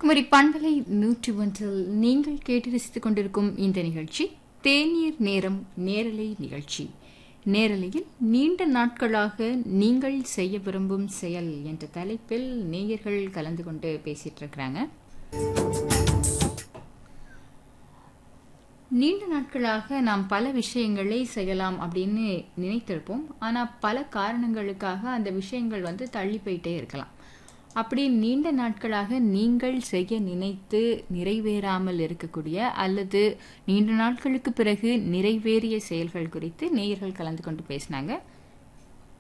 குமரி பண்பலை நூற்றி ஒன்றில் நீங்கள் கேட்டு ரசித்துக் கொண்டிருக்கும் இந்த நிகழ்ச்சி தேநீர் நேரம் நேரலை நிகழ்ச்சி நேரலையில் நீண்ட நாட்களாக நீங்கள் செய்ய விரும்பும் செயல் என்ற தலைப்பில் நேயர்கள் கலந்து கொண்டு பேசிட்டு இருக்கிறாங்க நீண்ட நாட்களாக நாம் பல விஷயங்களை செய்யலாம் அப்படின்னு நினைத்திருப்போம் ஆனால் பல காரணங்களுக்காக அந்த விஷயங்கள் வந்து தள்ளி போயிட்டே இருக்கலாம் அப்படி நீண்ட நாட்களாக நீங்கள் செய்ய நினைத்து நிறைவேறாமல் இருக்கக்கூடிய அல்லது நீண்ட நாட்களுக்கு பிறகு நிறைவேறிய செயல்கள் குறித்து நேயர்கள் கலந்து கொண்டு பேசினாங்க